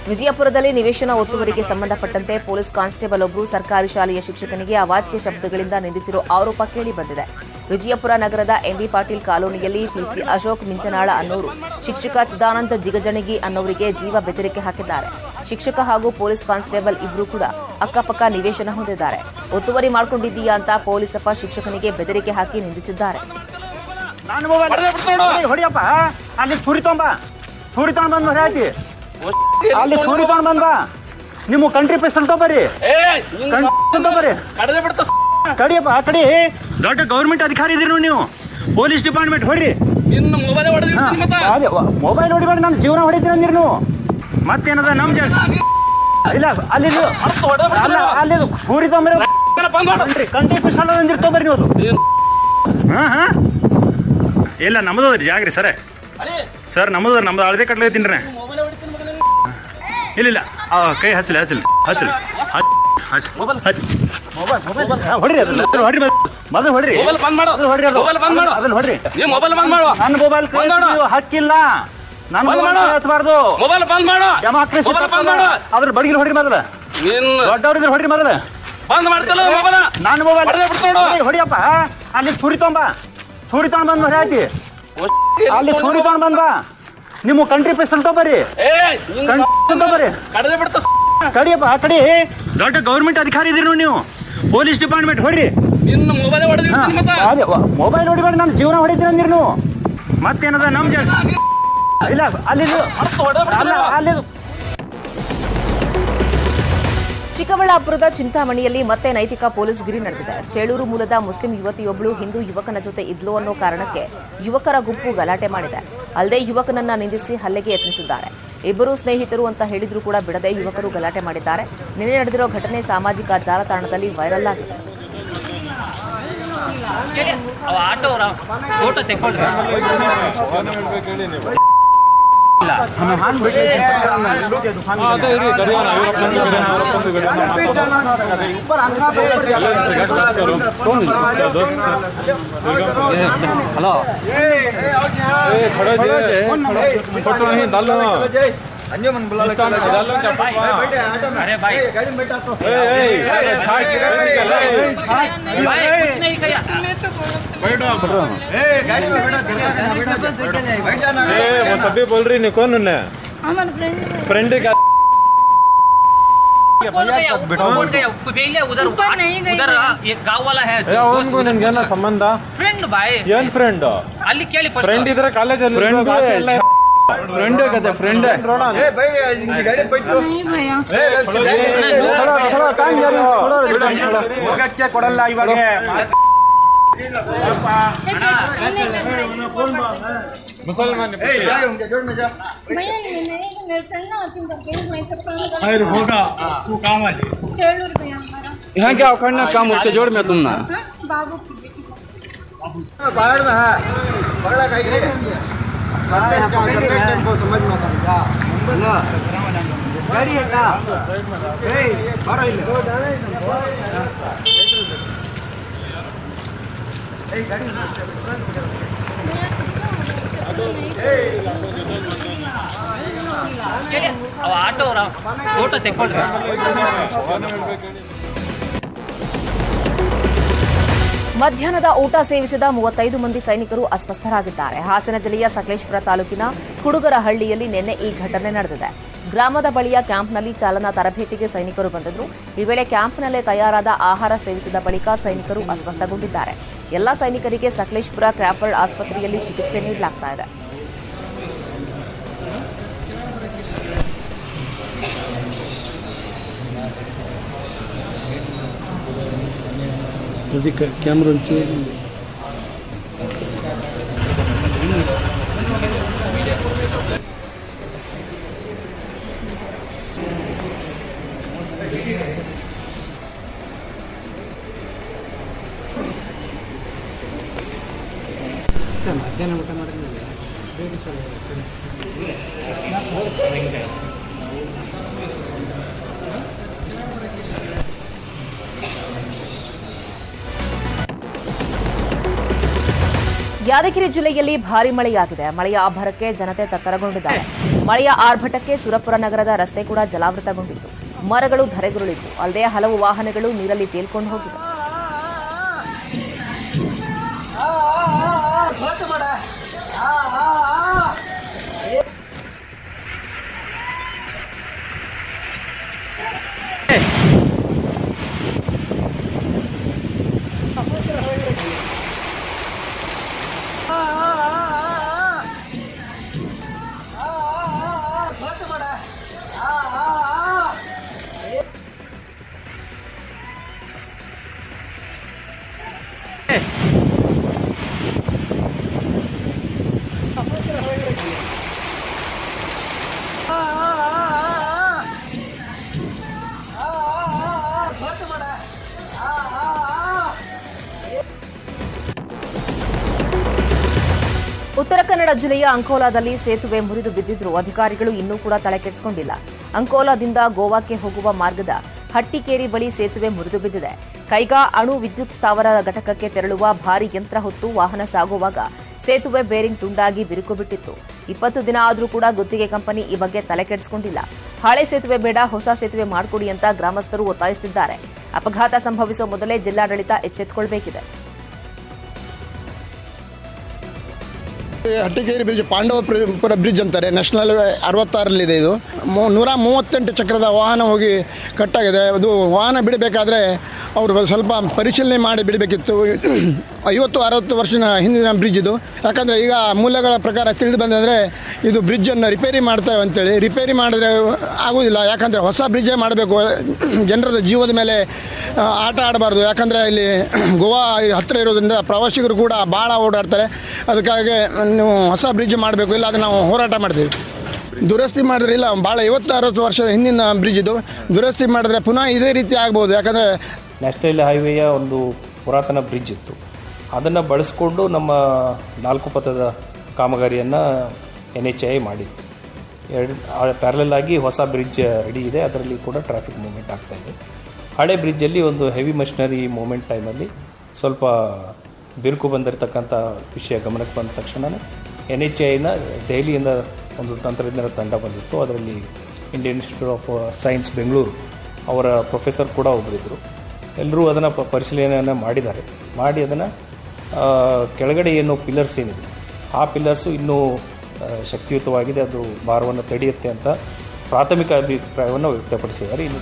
ವಿಜಯಪುರದಲ್ಲಿ ನಿವೇಶನ ಒತ್ತುವರಿಗೆ ಸಂಬಂಧಪಟ್ಟಂತೆ ಪೊಲೀಸ್ ಕಾನ್ಸ್ಟೇಬಲ್ ಒಬ್ಬರು ಸರ್ಕಾರಿ ಶಾಲೆಯ ಶಿಕ್ಷಕನಿಗೆ ಅವಾಚ್ಯ ಶಬ್ದಗಳಿಂದ ನಿಂದಿಸಿರುವ ಆರೋಪ ಕೇಳಿಬಂದಿದೆ ವಿಜಯಪುರ ನಗರದ ಎಂಬಿ ಪಾಟೀಲ್ ಕಾಲೋನಿಯಲ್ಲಿ ಪಿಸಿ ಅಶೋಕ್ ಮಿಂಚನಾಳ ಅನ್ನೋರು ಶಿಕ್ಷಕ ಚಿದಾನಂದ ದಿಗಜಣಗಿ ಅನ್ನೋರಿಗೆ ಜೀವ ಬೆದರಿಕೆ ಹಾಕಿದ್ದಾರೆ ಶಿಕ್ಷಕ ಹಾಗೂ ಪೊಲೀಸ್ ಕಾನ್ಸ್ಟೇಬಲ್ ಇಬ್ರು ಕೂಡ ಅಕ್ಕಪಕ್ಕ ನಿವೇಶನ ಹೊಂದಿದ್ದಾರೆ ಒತ್ತುವರಿ ಮಾಡ್ಕೊಂಡಿದ್ದೀಯಾ ಅಂತ ಪೊಲೀಸಪ್ಪ ಶಿಕ್ಷಕನಿಗೆ ಬೆದರಿಕೆ ಹಾಕಿ ನಿಂದಿಸಿದ್ದಾರೆ ನಾನು ಮೊಬೈಲ್ ಅಲ್ಲಿ ಹೊಡಿಯಪ್ಪ ಅಲ್ಲಿ ಸುರಿ ತೊಂಬ ಸುರಿ ತೊಗೊಂಡ್ ಬಂದ್ ಮರಿ ಹಾಕಿ ಅಲ್ಲಿ ಸುರಿ ತೊಗೊಂಡ್ ಬಂದ್ ಬಾ ನಿಮ್ಮ ಕಂಟ್ರಿ ಪಿಸ್ತಲ್ ತೊಂಬರಿ ಕಂಟ್ರಿ ತೊಂಬರಿ ಕಡದೆ ಬಿಡ್ತ ಕಡಿಯಪ್ಪ ಆ ಕಡಿ ದೊಡ್ಡ ಗೌರ್ಮೆಂಟ್ ಅಧಿಕಾರಿ ಇದೀರಿ ನೋಡಿ ನೀವು ಪೊಲೀಸ್ ಡಿಪಾರ್ಟ್ಮೆಂಟ್ ಹೊಡ್ರಿ ಇನ್ನು ಮೊಬೈಲ್ ಹೊಡೆದಿರ್ತೀನಿ ಮತ್ತ ಅದೇ ಮೊಬೈಲ್ ಹೊಡಿಬೇಡಿ ನನ್ನ ಜೀವನ ಹೊಡಿತೀನಿ ಅಂದಿರಿ ನೀವು ಮತ್ತೇನದ ನಮ್ ಜಾಗ ಇಲ್ಲ ಅಲ್ಲಿ ಅಲ್ಲ ಅಲ್ಲಿ ಸೂರಿ ತೊಂಬರಿ ಬಂದ್ ಮಾಡು ಕಂಟ್ರಿ ಕಂಟ್ರಿ ಪಿಸ್ತಲ್ ಅಂದಿರಿ ತೊಂಬರಿ ನೀವು ಅದು ಏನ್? ಹಾ ಹಾ ಇಲ್ಲ ನಮ್ಮದು ಅದ್ರಿ ಜಾಗ್ರಿ ಸರ್ ಅಳಿ, ಸರ್ ನಮ್ಮದು ನಮ್ದು ಅಳದೆ ಕಟ್ಲತ್ತೀನಿ ರೀ ಮೊಬೈಲ್ ಹೊಡಿತೀನಿ ಮಗನೇ. ಇಲ್ಲ ಇಲ್ಲ ಆ, ಕೈ ಹಚ್ಚಲಿ ಹಚ್ಚಲಿ ಹಚ್ಚಲಿ ಹೊಡ್ರಿ ಅದನ್ನ ಅದನ್ನ ಹೊಡ್ರಿ ಮೊದ್ಲು. ಮೊದಲು ಹೊಡ್ರಿ ಮೊಬೈಲ್ ಬಂದ್ ಮಾಡು ಅದನ್ನ ಹೊಡ್ರಿ ಅದು ಮೊಬೈಲ್ ಬಂದ್ ಮಾಡು ಅದನ್ನ ಹೊಡ್ರಿ ನೀ ಮೊಬೈಲ್ ಬಂದ್ ಮಾಡು ನನ್ನ ಮೊಬೈಲ್ ಬಂದ್ ಮಾಡು. ಹಕ್ಕಿಲ್ಲ ನನ್ನ ಬಂದ್ ಮೊಬೈಲ್ ಮಾಡು. ಹಚ್ಚಬಾರ್ದು ಮೊಬೈಲ್ ಬಂದ್ ಮಾಡು ಡೆಮಾಕ್ರಸಿ ಮೊಬೈಲ್ ಬಂದ್ ಮಾಡು ಅದ್ರ ಬಡಗಿಲ್ ಹೊಡ್ರಿ ಮೊದಲ ನೀನ್ ದೊಡ್ಡವ್ರಿದ್ರೆ ಹೊಡ್ರಿ ಮೊದಲ ಬಂದ್ ಮಾಡ್ತಿಲ್ಲ ಮೊಬೈಲ್ ನನ್ನ ಮೊಬೈಲ್ ಹೊಡ್ದೆ ಬಿಡ್ತು ನೋಡು. ಅಲ್ಲಿ ಹೊಡಿಯಪ್ಪ ಅಲ್ಲಿ ಸುರಿ ತೊಂಬ ಸುರಿ ತೊಗೊಂಡ್ ಬಂದ್ ಮರಿ ಹಾಕಿ ಅಲ್ಲಿ ಸುರಿ ತೊಗೊಂಡ್ ಬಂದ್ ಬಾ ನಿಮ್ಮ ಕಂಟ್ರಿ ಪಿಸ್ತಲ್ ತೊಂಬರಿ ಏ ನಿನ್ ಕಂಟ್ರಿ ತೊಂಬರಿ ಕಡದೆ ಬಿಡ್ತ ಕಡಿಯಪ್ಪ ಆ ಕಡಿ ದೊಡ್ಡ ಗೌರ್ಮೆಂಟ್ ಅಧಿಕಾರಿ ಇದೀರಿ ನೋಡಿ ನೀವು ಪೊಲೀಸ್ ಡಿಪಾರ್ಟ್ಮೆಂಟ್ ಹೊಡ್ರಿ ಇನ್ನು ಮೊಬೈಲ್ ಹೊಡೆದಿರ್ತೀನಿ ಮತ್ತ ಅದೇ ಮೊಬೈಲ್ ಹೊಡಿಬೇಡಿ ನನ್ನ ಜೀವನ ಹೊಡಿತೀನಿ ಅಂದಿರಿ ನೀವು ಮತ್ತೇನದ ನಮ್ ಜಾಗ ಇಲ್ಲ ಅಲ್ಲಿ ಅಲ್ಲ ಅಲ್ಲಿ ಚಿಕ್ಕಬಳ್ಳಾಪುರದ ಚಿಂತಾಮಣಿಯಲ್ಲಿ ಮತ್ತೆ ನೈತಿಕ ಪೊಲೀಸ್ ಗಿರಿ ನಡೆದಿದೆ ಚೇಳೂರು ಮೂಲದ ಮುಸ್ಲಿಂ ಯುವತಿಯೊಬ್ಬಳು ಹಿಂದೂ ಯುವಕನ ಜೊತೆ ಇದ್ಲು ಅನ್ನೋ ಕಾರಣಕ್ಕೆ ಯುವಕರ ಗುಂಪು ಗಲಾಟೆ ಮಾಡಿದೆ ಅಲ್ಲದೆ ಯುವಕನನ್ನ ನಿಂದಿಸಿ ಹಲ್ಲೆಗೆ ಯತ್ನಿಸಿದ್ದಾರೆ ಇಬ್ಬರು ಸ್ನೇಹಿತರು ಅಂತ ಹೇಳಿದ್ರೂ ಕೂಡ ಬಿಡದೆ ಯುವಕರು ಗಲಾಟೆ ಮಾಡಿದ್ದಾರೆ ನಿನ್ನೆ ನಡೆದಿರೋ ಘಟನೆ ಸಾಮಾಜಿಕ ಜಾಲತಾಣದಲ್ಲಿ ವೈರಲ್ ಆಗಿದೆ ಅವ ಆಟೋ ಫೋಟೋ ತೆಕ್ಕೊಳ್ರಿ ಹಲೋ फोटो नहीं डालो अरे भाई भाई कुछ नहीं किया वो सभी बोल रही नहीं कौन उन्हें हमारे फ्रेंड फ्रेंड का कौन गया कौन गया पहले उधर ऊपर नहीं गई उधर मैं। एक गांव वाला है ಅವನಿಗೂ ನಿನ್ಗೇನ ಸಂಬಂಧ ಫ್ರೆಂಡ್ ಬಾಯ್ ಏನ್ ಫ್ರೆಂಡ್ ಅಲ್ಲಿ ಕೇಳಿ first. ಫ್ರೆಂಡ್ ಇದ್ರೆ ಕಾಲೇಜಲ್ಲಿ ಫ್ರೆಂಡ್ ಕತೆ ಫ್ರೆಂಡ್ नहीं भैया ಕೊಡಲ್ಲ ಇವಾಗ ಮುಸಲ್ಮಾನ್ भैया नहीं नहीं मेरे फ्रेंड ना आती हूँ करके मैं सब काम ಹೋಗ तू काम आ चेलूर भैया हमारा यहाँ क्या उखड़ना काम उसके जोड़ में तुम ना हाँ, बाबू की बेटी का। ಕೇಳಿ ಅವ ಆಟೋ ಫೋಟೋ ತೆಕ್ಕೊಳ್ರಿ ಮಧ್ಯಾಹ್ನದ ಊಟ ಸೇವಿಸಿದ ಮೂವತ್ತೈದು ಮಂದಿ ಸೈನಿಕರು ಅಸ್ವಸ್ಥರಾಗಿದ್ದಾರೆ ಹಾಸನ ಜಿಲ್ಲೆಯ ಸಕಲೇಶಪುರ ತಾಲೂಕಿನ ಕುಡುಗರಹಳ್ಳಿಯಲ್ಲಿ ನಿನ್ನೆ ಈ ಘಟನೆ ನಡೆದಿದೆ ಗ್ರಾಮದ ಬಳಿಯ ಕ್ಯಾಂಪ್ನಲ್ಲಿ ಚಾಲನಾ ತರಬೇತಿಗೆ ಸೈನಿಕರು ಬಂದಿದ್ರು ಈ ವೇಳೆ ಕ್ಯಾಂಪ್ನಲ್ಲೇ ತಯಾರಾದ ಆಹಾರ ಸೇವಿಸಿದ ಬಳಿಕ ಸೈನಿಕರು ಅಸ್ವಸ್ಥಗೊಂಡಿದ್ದಾರೆ ಎಲ್ಲಾ ಸೈನಿಕರಿಗೆ ಸಕಲೇಶಪುರ ಕ್ರಾಫರ್ಡ್ ಆಸ್ಪತ್ರೆಯಲ್ಲಿ ಚಿಕಿತ್ಸೆ ನೀಡಲಾಗ್ತಾ ಇದೆ ಯಾದಗಿರಿ ಜಿಲ್ಲೆಯಲ್ಲಿ ಭಾರಿ ಮಳೆಯಾಗಿದೆ ಮಳೆಯ ಆಭರಕ್ಕೆ ಜನತೆ ತತ್ತರಗೊಂಡಿದ್ದಾರೆ ಮಳೆಯ ಆರ್ಭಟಕ್ಕೆ ಸುರಪುರ ನಗರದ ರಸ್ತೆ ಕೂಡ ಜಲಾವೃತಗೊಂಡಿತ್ತು ಮರಗಳು ಧರೆಗುರುಳಿದ್ವು ಅಲ್ಲದೆ ಹಲವು ವಾಹನಗಳು ನೀರಲ್ಲಿ ತೇಲ್ಕೊಂಡು ಹೋಗಿವೆ ಉತ್ತರ ಕನ್ನಡ ಜಿಲ್ಲೆಯ ಅಂಕೋಲಾದಲ್ಲಿ ಸೇತುವೆ ಮುರಿದು ಬಿದ್ದಿದ್ರು ಅಧಿಕಾರಿಗಳು ಇನ್ನೂ ಕೂಡ ತಲೆಕೆಡಿಸಿಕೊಂಡಿಲ್ಲ ಅಂಕೋಲಾದಿಂದ ಗೋವಾಕ್ಕೆ ಹೋಗುವ ಮಾರ್ಗದ ಹಟ್ಟಿಕೇರಿ ಬಳಿ ಸೇತುವೆ ಮುರಿದು ಬಿದ್ದಿದೆ ಕೈಗಾ ಅಣು ವಿದ್ಯುತ್ ಸ್ಥಾವರ ಘಟಕಕ್ಕೆ ತೆರಳುವ ಭಾರಿ ಯಂತ್ರ ಹೊತ್ತು ವಾಹನ ಸಾಗುವಾಗ ಸೇತುವೆ ಬೇರಿಂಗ್ ತುಂಡಾಗಿ ಬಿರುಕು ಬಿಟ್ಟಿತ್ತು ಇಪ್ಪತ್ತು ದಿನ ಆದರೂ ಕೂಡ ಗುತ್ತಿಗೆ ಕಂಪನಿ ಈ ಬಗ್ಗೆ ತಲೆಕೆಡಿಸಿಕೊಂಡಿಲ್ಲ ಹಳೆ ಸೇತುವೆ ಬೇಡ ಹೊಸ ಸೇತುವೆ ಮಾಡಿಕೊಡಿ ಅಂತ ಗ್ರಾಮಸ್ಥರು ಒತ್ತಾಯಿಸುತ್ತಿದ್ದಾರೆ ಅಪಘಾತ ಸಂಭವಿಸುವ ಮೊದಲೇ ಜಿಲ್ಲಾಡಳಿತ ಎಚ್ಚೆತ್ತುಕೊಳ್ಬೇಕಿದೆ ಹಟ್ಟಿಗೇರಿ ಬ್ರಿಡ್ಜ್ ಪಾಂಡವಪುರ ಬ್ರಿಡ್ಜ್ ಅಂತಾರೆ ನ್ಯಾಷನಲ್ ಅರವತ್ತಾರಲ್ಲಿದೆ ಇದು ಮೂ- ನೂರ ಮೂವತ್ತೆಂಟು ಚಕ್ರದ ವಾಹನ ಹೋಗಿ ಕಟ್ಟಾಗಿದೆ ಅದು ವಾಹನ ಬಿಡಬೇಕಾದ್ರೆ ಅವರು ಸ್ವಲ್ಪ ಪರಿಶೀಲನೆ ಮಾಡಿ ಬಿಡಬೇಕಿತ್ತು ಐವತ್ತು ಅರವತ್ತು ವರ್ಷದ ಹಿಂದಿನ ಬ್ರಿಡ್ಜ್ ಇದು ಯಾಕಂದರೆ ಈಗ ಮೂಲಗಳ ಪ್ರಕಾರ ತಿಳಿದು ಬಂದಂದರೆ ಇದು ಬ್ರಿಡ್ಜನ್ನು ರಿಪೇರಿ ಮಾಡ್ತೇವೆ ಅಂತೇಳಿ ರಿಪೇರಿ ಮಾಡಿದ್ರೆ ಆಗೋದಿಲ್ಲ ಯಾಕಂದರೆ ಹೊಸ ಬ್ರಿಡ್ಜೇ ಮಾಡಬೇಕು ಜನರದ ಜೀವದ ಮೇಲೆ ಆ, ಆಟ ಆಡಬಾರ್ದು ಯಾಕಂದರೆ ಇಲ್ಲಿ ಗೋವಾ ಹತ್ತಿರ ಇರೋದ್ರಿಂದ ಪ್ರವಾಸಿಗರು ಕೂಡ ಭಾಳ ಓಡಾಡ್ತಾರೆ ಅದಕ್ಕಾಗಿ ನೀವು ಹೊಸ ಬ್ರಿಡ್ಜ್ ಮಾಡಬೇಕು ಇಲ್ಲ ಅದು ನಾವು ಹೋರಾಟ ಮಾಡ್ತೀವಿ ದುರಸ್ತಿ ಮಾಡಿದ್ರೆ ಇಲ್ಲ ಭಾಳ ಐವತ್ತು ಅರವತ್ತು ವರ್ಷದ ಹಿಂದಿನ ಬ್ರಿಡ್ಜ್ ಇದು ದುರಸ್ತಿ ಮಾಡಿದ್ರೆ ಪುನಃ ಇದೇ ರೀತಿ ಆಗ್ಬೋದು ಯಾಕಂದರೆ ನ್ಯಾಷನಲ್ ಹೈವೇಯ ಒಂದು ಪುರಾತನ ಬ್ರಿಡ್ಜ್ ಇತ್ತು ಅದನ್ನು ಬಳಸ್ಕೊಂಡು ನಮ್ಮ ನಾಲ್ಕು ಪಥದ ಕಾಮಗಾರಿಯನ್ನು ಎನ್ ಎಚ್ ಐ ಮಾಡಿತ್ತು ಎರಡು ಪ್ಯಾರಲಲ್ ಆಗಿ ಹೊಸ ಬ್ರಿಡ್ಜ್ ರೆಡಿ ಇದೆ ಅದರಲ್ಲಿ ಕೂಡ ಟ್ರಾಫಿಕ್ ಮೂವ್ಮೆಂಟ್ ಆಗ್ತಾ ಇದೆ ಹಳೆ ಬ್ರಿಡ್ಜಲ್ಲಿ ಒಂದು ಹೆವಿ ಮಷಿನರಿ ಮೂವ್ಮೆಂಟ್ ಟೈಮಲ್ಲಿ ಸ್ವಲ್ಪ ಬಿರುಕು ಬಂದಿರತಕ್ಕಂಥ ವಿಷಯ ಗಮನಕ್ಕೆ ಬಂದ ತಕ್ಷಣವೇ ಎನ್ ಎಚ್ ಐನ ದೆಹಲಿಯಿಂದ ಒಂದು ತಂತ್ರಜ್ಞರ ತಂಡ ಬಂದಿತ್ತು ಅದರಲ್ಲಿ Indian Institute of Science Bengaluru ಅವರ ಪ್ರೊಫೆಸರ್ ಕೂಡ ಒಬ್ಬರಿದ್ದರು ಎಲ್ಲರೂ ಅದನ್ನು ಪ ಪರಿಶೀಲನೆಯನ್ನು ಮಾಡಿದ್ದಾರೆ ಮಾಡಿ ಅದನ್ನು ಕೆಳಗಡೆ ಏನು ಪಿಲ್ಲರ್ಸ್ ಏನಿದೆ ಆ ಪಿಲ್ಲರ್ಸು ಇನ್ನೂ ಆ, ಶಕ್ತಿಯುತವಾಗಿದೆ ಅದು ಭಾರವನ್ನು ತಡೆಯುತ್ತೆ ಅಂತ ಪ್ರಾಥಮಿಕ ಅಭಿಪ್ರಾಯವನ್ನು ವ್ಯಕ್ತಪಡಿಸಿದ್ದಾರೆ ಇನ್ನು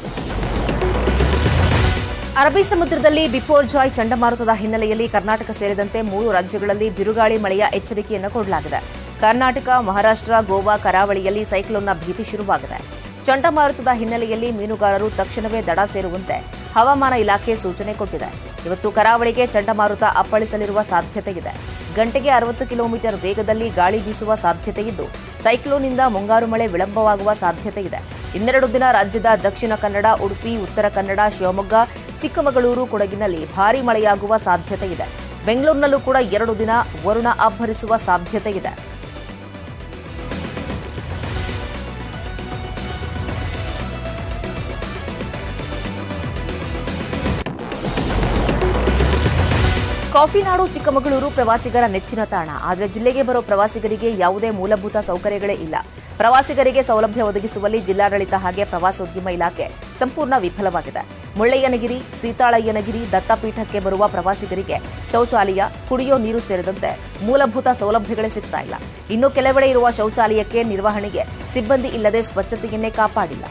ಅರಬ್ಬಿ ಸಮುದ್ರದಲ್ಲಿ ಬಿಪೋರ್ಜಾಯ್ ಚಂಡಮಾರುತದ ಹಿನ್ನೆಲೆಯಲ್ಲಿ ಕರ್ನಾಟಕ ಸೇರಿದಂತೆ ಮೂರು ರಾಜ್ಯಗಳಲ್ಲಿ ಬಿರುಗಾಳಿ ಮಳೆಯ ಎಚ್ಚರಿಕೆಯನ್ನು ಕೊಡಲಾಗಿದೆ ಕರ್ನಾಟಕ ಮಹಾರಾಷ್ಟ್ರ ಗೋವಾ ಕರಾವಳಿಯಲ್ಲಿ ಸೈಕ್ಲೋನ್ನ ಭೀತಿ ಶುರುವಾಗಿದೆ ಚಂಡಮಾರುತದ ಹಿನ್ನೆಲೆಯಲ್ಲಿ ಮೀನುಗಾರರು ತಕ್ಷಣವೇ ದಡ ಸೇರುವಂತೆ ಹವಾಮಾನ ಇಲಾಖೆ ಸೂಚನೆ ಕೊಟ್ಟಿದೆ ಇವತ್ತು ಕರಾವಳಿಗೆ ಚಂಡಮಾರುತ ಅಪ್ಪಳಿಸಲಿರುವ ಸಾಧ್ಯತೆ ಇದೆ ಗಂಟೆಗೆ ಅರವತ್ತು ಕಿಲೋಮೀಟರ್ ವೇಗದಲ್ಲಿ ಗಾಳಿ ಬೀಸುವ ಸಾಧ್ಯತೆ ಇದ್ದು ಸೈಕ್ಲೋನ್ನಿಂದ ಮುಂಗಾರು ಮಳೆ ವಿಳಂಬವಾಗುವ ಸಾಧ್ಯತೆ ಇದೆ ಇನ್ನೆರಡು ದಿನ ರಾಜ್ಯದ ದಕ್ಷಿಣ ಕನ್ನಡ ಉಡುಪಿ ಉತ್ತರ ಕನ್ನಡ ಶಿವಮೊಗ್ಗ ಚಿಕ್ಕಮಗಳೂರು ಕೊಡಗಿನಲ್ಲಿ ಭಾರೀ ಮಳೆಯಾಗುವ ಸಾಧ್ಯತೆ ಇದೆ ಬೆಂಗಳೂರಿನಲ್ಲೂ ಕೂಡ ಎರಡು ದಿನ ವರುಣ ಅಬ್ಬರಿಸುವ ಸಾಧ್ಯತೆ ಇದೆ ಕಾಫಿನಾಡು ಚಿಕ್ಕಮಗಳೂರು ಪ್ರವಾಸಿಗರ ನೆಚ್ಚಿನ ತಾಣ ಆದರೆ ಜಿಲ್ಲೆಗೆ ಬರೋ ಪ್ರವಾಸಿಗರಿಗೆ ಯಾವುದೇ ಮೂಲಭೂತ ಸೌಕರ್ಯಗಳೇ ಇಲ್ಲ ಪ್ರವಾಸಿಗರಿಗೆ ಸೌಲಭ್ಯ ಒದಗಿಸುವಲ್ಲಿ ಜಿಲ್ಲಾಡಳಿತ ಹಾಗೆ ಪ್ರವಾಸೋದ್ಯಮ ಇಲಾಖೆ ಸಂಪೂರ್ಣ ವಿಫಲವಾಗಿದೆ ಮುಳ್ಳಯ್ಯನಗಿರಿ ಸೀತಾಳಯ್ಯನಗಿರಿ ದತ್ತಪೀಠಕ್ಕೆ ಬರುವ ಪ್ರವಾಸಿಗರಿಗೆ ಶೌಚಾಲಯ ಕುಡಿಯೋ ನೀರು ಸೇರಿದಂತೆ ಮೂಲಭೂತ ಸೌಲಭ್ಯಗಳೇ ಸಿಗ್ತಾ ಇಲ್ಲ ಇನ್ನು ಕೆಲವೆಡೆ ಇರುವ ಶೌಚಾಲಯಕ್ಕೆ ನಿರ್ವಹಣೆಗೆ ಸಿಬ್ಬಂದಿ ಇಲ್ಲದೆ ಸ್ವಚ್ಛತೆಯನ್ನೇ ಕಾಪಾಡಿಲ್ಲ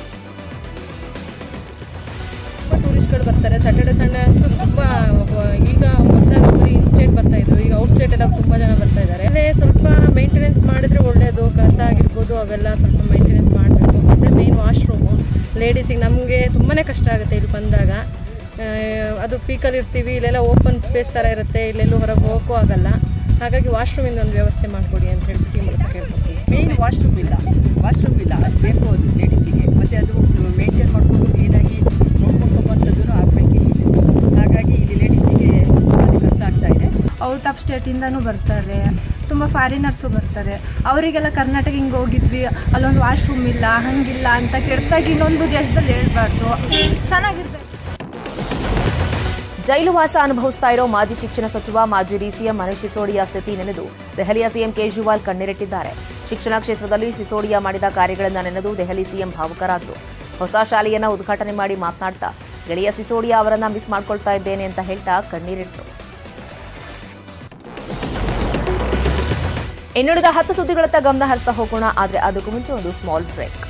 ತುಂಬ ಟೂರಿಸ್ಟ್ಗಳು ಬರ್ತಾರೆ ಸ್ಯಾಟರ್ಡೆ ಸಂಡೇ ಅಂತೂ ತುಂಬ ಈಗ ಮೊದಲು ಬರೀ ಇನ್ ಸ್ಟೇಟ್ ಬರ್ತಾ ಇದ್ರು ಈಗ ಔಟ್ ಸ್ಟೇಟ್ ಎಲ್ಲ ತುಂಬ ಜನ ಬರ್ತಾ ಇದ್ದಾರೆ ಅಲ್ಲೇ ಸ್ವಲ್ಪ ಮೇಂಟೆನೆನ್ಸ್ ಮಾಡಿದ್ರೆ ಒಳ್ಳೆಯದು ಕಸ ಆಗಿರ್ಬೋದು ಅವೆಲ್ಲ ಸ್ವಲ್ಪ ಮೇಂಟೆನೆನ್ಸ್ ಮಾಡಬೇಕು ಮತ್ತು ಮೇನ್ ವಾಶ್ರೂಮು ಲೇಡೀಸಿಗೆ ನಮಗೆ ತುಂಬಾ ಕಷ್ಟ ಆಗುತ್ತೆ ಇಲ್ಲಿ ಬಂದಾಗ ಆ, ಅದು ಪೀಕಲ್ಲಿ ಇರ್ತೀವಿ ಇಲ್ಲೆಲ್ಲ ಓಪನ್ ಸ್ಪೇಸ್ ಥರ ಇರುತ್ತೆ ಇಲ್ಲೆಲ್ಲೂ ಹೊರಗೆ ಹೋಗೋಕ್ಕೂ ಆಗಲ್ಲ ಹಾಗಾಗಿ ವಾಶ್ರೂಮಿಂದ ಒಂದು ವ್ಯವಸ್ಥೆ ಮಾಡಿಕೊಡಿ ಅಂತ ಹೇಳ್ಬಿಟ್ಟು ಈ ಮೂಲಕ ಕೇಳ್ಕೊತೀವಿ ಮೇನ್ ವಾಶ್ರೂಮ್ ಇಲ್ಲ ವಾಶ್ರೂಮ್ ಇಲ್ಲ ಅದು ಬೇಕು ಅದು ಲೇಡೀಸಿಗೆ ಮತ್ತು ಅದು ಮೇಂಟೈನ್ ಮಾಡಿಕೊಂಡು ಕ್ಲೀನಾಗಿ ನೋಡ್ಕೊಂಡು ಹೋಗುವಂಥದ್ದು ಆಗಬೇಕು ಇಲ್ಲಿ ಹಾಗಾಗಿ ಇಲ್ಲಿ ಲೇಡೀಸಿಗೆ ತುಂಬ ಕಷ್ಟ ಆಗ್ತಾ ಇದೆ ಔಟ್ ಆಫ್ ಸ್ಟೇಟಿಂದನೂ ಬರ್ತಾರೆ ತುಂಬ ಫಾರಿನರ್ಸು ಬರ್ತಾರೆ ಅವರಿಗೆಲ್ಲ ಕರ್ನಾಟಕ ಹಿಂಗೆ ಹೋಗಿದ್ವಿ ಅಲ್ಲೊಂದು ವಾಶ್ರೂಮ್ ಇಲ್ಲ ಹಂಗಿಲ್ಲ ಅಂತ ಕೆಡ್ತಾಗಿ ಇನ್ನೊಂದು ದೇಶದಲ್ಲಿ ಹೇಳ್ಬಾರ್ದು ಚೆನ್ನಾಗಿರ್ಬೇಕು ಜೈಲು ವಾಸ ಅನುಭವಿಸ್ತಾ ಇರೋ ಮಾಜಿ ಶಿಕ್ಷಣ ಸಚಿವ ಮಾಜಿ ಡಿಸಿಎಂ ಮನೀಶ್ ಸಿಸೋಡಿಯಾ ಸ್ಥಿತಿ ನೆನೆದು ದೆಹಲಿಯ ಸಿಎಂ ಕೇಜ್ರಿವಾಲ್ ಕಣ್ಣೀರಿಟ್ಟಿದ್ದಾರೆ ಶಿಕ್ಷಣ ಕ್ಷೇತ್ರದಲ್ಲಿ ಸಿಸೋಡಿಯಾ ಮಾಡಿದ ಕಾರ್ಯಗಳನ್ನು ನೆನೆದು ದೆಹಲಿ ಸಿಎಂ ಭಾವುಕರಾದರು ಹೊಸ ಶಾಲೆಯನ್ನ ಉದ್ಘಾಟನೆ ಮಾಡಿ ಮಾತನಾಡ್ತಾ ಗೆಳೆಯ ಸಿಸೋಡಿಯಾ ಅವರನ್ನ ಮಿಸ್ ಮಾಡ್ಕೊಳ್ತಾ ಇದ್ದೇನೆ ಅಂತ ಹೇಳ್ತಾ ಕಣ್ಣೀರಿಟ್ಟರು ಇನ್ನುಳಿದ ಹತ್ತು ಸುದ್ದಿಗಳತ್ತ ಗಮನ ಹರಿಸ್ತಾ ಹೋಗೋಣ ಆದ್ರೆ ಅದಕ್ಕೂ ಮುಂಚೆ ಒಂದು ಸ್ಮಾಲ್ ಬ್ರೇಕ್